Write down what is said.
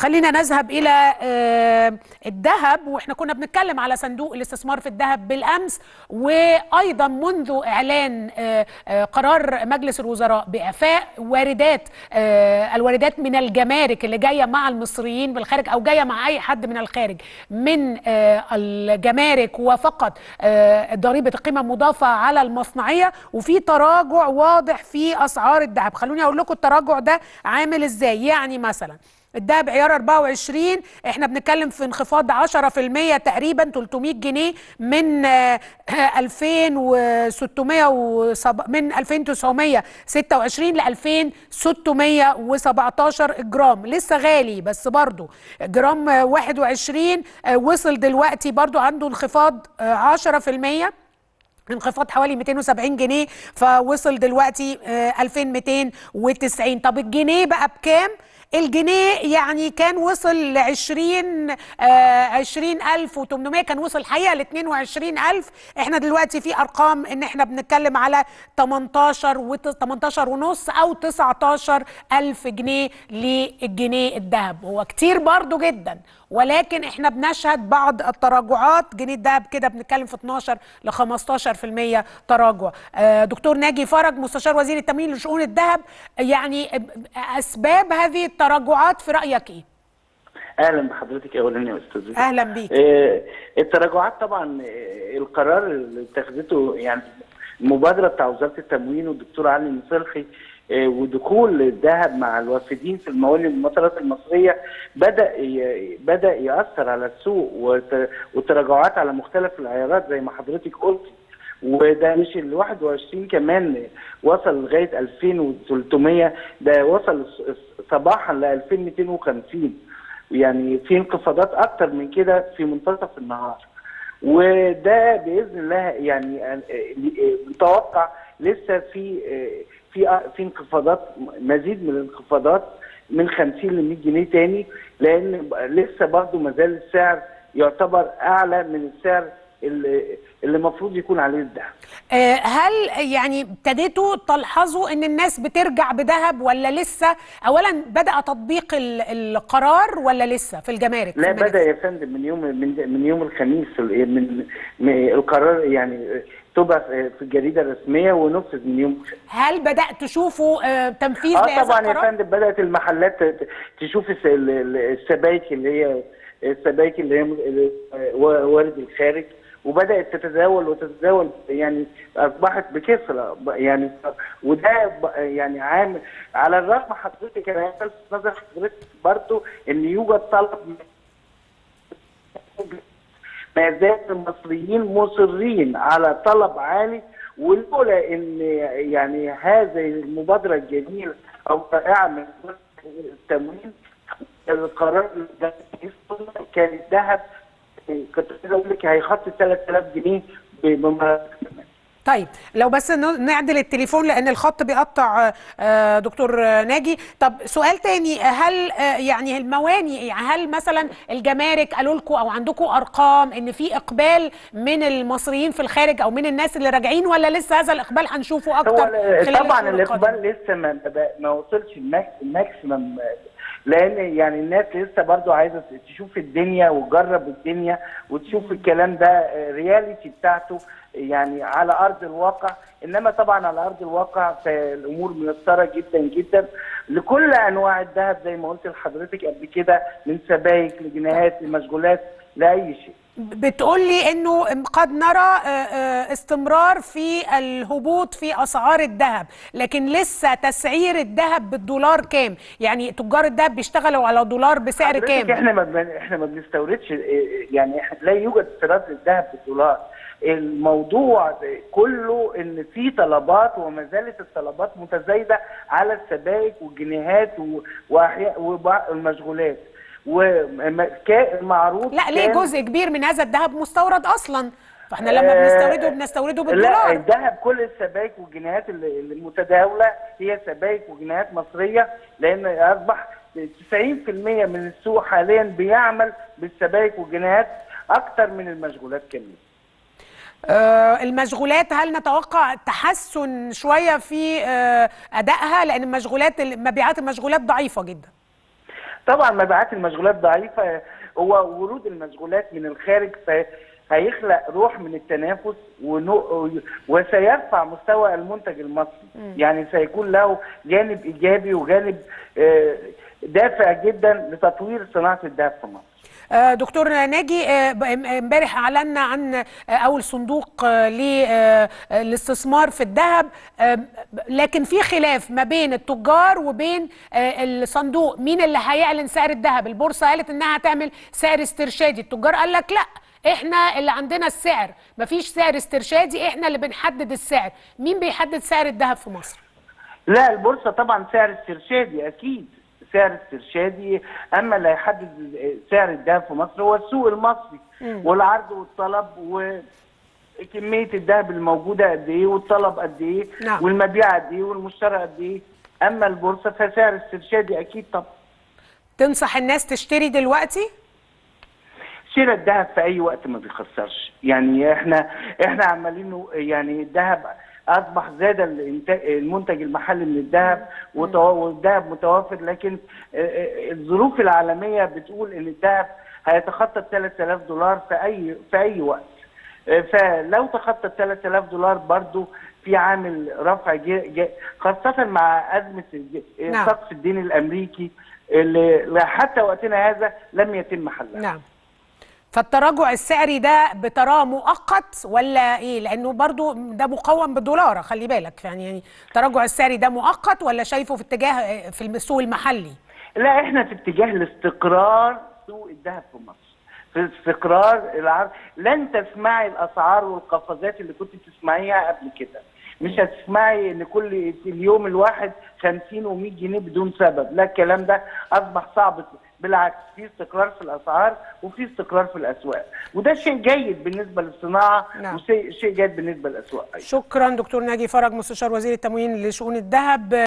خلينا نذهب الى آه، الذهب واحنا كنا بنتكلم على صندوق الاستثمار في الذهب بالامس وايضا منذ اعلان آه، آه، قرار مجلس الوزراء باعفاء واردات آه، الواردات من الجمارك اللي جايه مع المصريين بالخارج او جايه مع اي حد من الخارج من آه، الجمارك وفقط آه، ضريبه القيمه المضافه على المصنعيه وفي تراجع واضح في اسعار الذهب خلوني اقول لكم التراجع ده عامل ازاي يعني مثلا الدهب عيار 24 احنا بنتكلم في انخفاض 10% تقريبا 300 جنيه من آه، 2600 وسب... من 2926 ل 2617 جرام لسه غالي بس برضو جرام آه، 21 آه، وصل دلوقتي برضو عنده انخفاض آه، 10% انخفاض حوالي 270 جنيه فوصل دلوقتي آه، 2290 طب الجنيه بقى بكام؟ الجنيه يعني كان وصل ل 20 آه 20800 كان وصل الحقيقه ل 22000 احنا دلوقتي في ارقام ان احنا بنتكلم على 18 و 18 ونص او 19000 جنيه للجنيه الذهب هو كتير برضو جدا ولكن احنا بنشهد بعض التراجعات جنيه الذهب كده بنتكلم في 12 ل 15% تراجع آه، دكتور ناجي فرج مستشار وزير التموين لشؤون الذهب يعني اسباب هذه التراجعات في رايك ايه اهلا بحضرتك اولا يا استاذ اهلا بيك آه، التراجعات طبعا آه، القرار اللي اتخذته يعني المبادره بتاع وزاره التموين والدكتور علي مصلحي آه، ودخول الذهب مع الوافدين في الموانئ المطارات المصريه بدا ي- بدا ياثر على السوق وت- والتراجعات على مختلف العيارات زي ما حضرتك قلت وده مش ال 21 كمان وصل لغايه 2300 ده وصل صباحا ل 2250 يعني في انخفاضات اكتر من كده في منتصف النهار وده باذن الله يعني آه، آه، متوقع لسه في آه، في آه، في انخفاضات مزيد من الانخفاضات من 50 ل 100 جنيه تاني لان لسه برضه ما زال السعر يعتبر اعلى من السعر اللي اللي المفروض يكون عليه الذهب آه، هل يعني ابتديتوا تلحظوا ان الناس بترجع بذهب ولا لسه اولا بدا تطبيق ال- القرار ولا لسه في الجمارك لا في المنافذ؟ بدا يا فندم من يوم من من يوم الخميس من, من القرار يعني تبع في الجريده الرسميه ونفذ من يوم الخميس. هل بدات تشوفوا آه، تنفيذ اه لهذا طبعا يا القرار فندم بدات المحلات ت- تشوف الس- ال- ال- السبائك اللي هي السبائك اللي هي م- اللي وارد الخارج وبدات تتداول وتتداول يعني اصبحت بكثره ب- يعني وده ب- يعني عامل على الرغم حضرتك انا الفت نظر حضرتك برضه ان يوجد طلب ما زال المصريين مصرين على طلب عالي ولولا ان يعني هذه المبادره الجميله او رائعه من وزارة التموين القرار ده كان الذهب كنت عايز اقول لك هيخطي 3000 جنيه بمرتب طيب لو بس ن- نعدل التليفون لان الخط بيقطع آه، دكتور آه، ناجي طب سؤال تاني هل آه، يعني المواني يعني هل مثلا الجمارك قالوا لكم او عندكم ارقام ان في اقبال من المصريين في الخارج او من الناس اللي راجعين ولا لسه هذا الاقبال هنشوفه اكتر هو خلال طبعا الشهور القادمة؟ الاقبال لسه ما ما وصلش الماكس- الماكسيمم لان يعني الناس لسه برضو عايزه تشوف الدنيا وتجرب الدنيا وتشوف الكلام ده رياليتي بتاعته يعني على ارض الواقع انما طبعا على ارض الواقع فالامور ميسره جدا جدا لكل انواع الذهب زي ما قلت لحضرتك قبل كده من سبائك لجنيهات لمشغولات لاي شيء بتقول لي انه قد نرى آه، آه، استمرار في الهبوط في اسعار الذهب لكن لسه تسعير الذهب بالدولار كام يعني تجار الذهب بيشتغلوا على دولار بسعر حضرتك كام احنا ما بن... احنا ما بنستوردش إيه، يعني إحنا لا يوجد استيراد للذهب بالدولار الموضوع كله ان في طلبات وما زالت الطلبات متزايده على السبائك والجنيهات و- وأحياء وبع- والمشغولات والمعروض لا ليه كان- جزء كبير من هذا الذهب مستورد اصلا فاحنا لما آه، بنستورده بنستورده لا بالدولار الذهب كل السبائك والجنيهات اللي- اللي المتداوله هي سبائك وجنيهات مصريه لان اصبح 90% من السوق حاليا بيعمل بالسبائك والجنيهات اكتر من المشغولات كمان آه، المشغولات هل نتوقع تحسن شويه في آه، ادائها لان المشغولات مبيعات المشغولات ضعيفه جدا طبعا مبيعات المشغولات ضعيفه هو ورود المشغولات من الخارج هيخلق روح من التنافس ونو... وسيرفع مستوى المنتج المصري م. يعني سيكون له جانب ايجابي وجانب آه، دافع جدا لتطوير صناعه الذهب في مصر دكتور ناجي امبارح اعلنا عن اول صندوق للاستثمار في الذهب لكن في خلاف ما بين التجار وبين الصندوق مين اللي هيعلن سعر الذهب البورصه قالت انها هتعمل سعر استرشادي التجار قال لك لا احنا اللي عندنا السعر مفيش سعر استرشادي احنا اللي بنحدد السعر مين بيحدد سعر الذهب في مصر لا البورصه طبعا سعر استرشادي اكيد سعر استرشادي اما اللي هيحدد سعر الذهب في مصر هو السوق المصري م. والعرض والطلب وكميه الذهب الموجوده قد ايه والطلب قد ايه نعم. والمبيع قد ايه والمشترى قد ايه اما البورصه فسعر استرشادي اكيد طبعا تنصح الناس تشتري دلوقتي شراء الذهب في اي وقت ما بيخسرش يعني احنا احنا عمالين يعني الذهب اصبح زاد المنتج المحلي من الذهب والذهب متوفر لكن الظروف العالميه بتقول ان الذهب هيتخطى 3000 دولار في اي في اي وقت فلو تخطى 3000 دولار برضو في عامل رفع جي جي خاصه مع ازمه سقف الدين الامريكي اللي حتى وقتنا هذا لم يتم حلها نعم فالتراجع السعري ده بتراه مؤقت ولا ايه لانه برضو ده مقوم بالدولار خلي بالك يعني يعني التراجع السعري ده مؤقت ولا شايفه في اتجاه في السوق المحلي لا احنا في اتجاه لاستقرار سوق الذهب في مصر في استقرار العرض لن تسمعي الاسعار والقفزات اللي كنت تسمعيها قبل كده مش هتسمعي ان كل اليوم الواحد 50 و100 جنيه بدون سبب لا الكلام ده اصبح صعب بالعكس في استقرار في الاسعار وفي استقرار في الاسواق وده شيء جيد بالنسبه للصناعه نعم. وشيء جيد بالنسبه للاسواق شكرا دكتور ناجي فرج مستشار وزير التموين لشؤون الذهب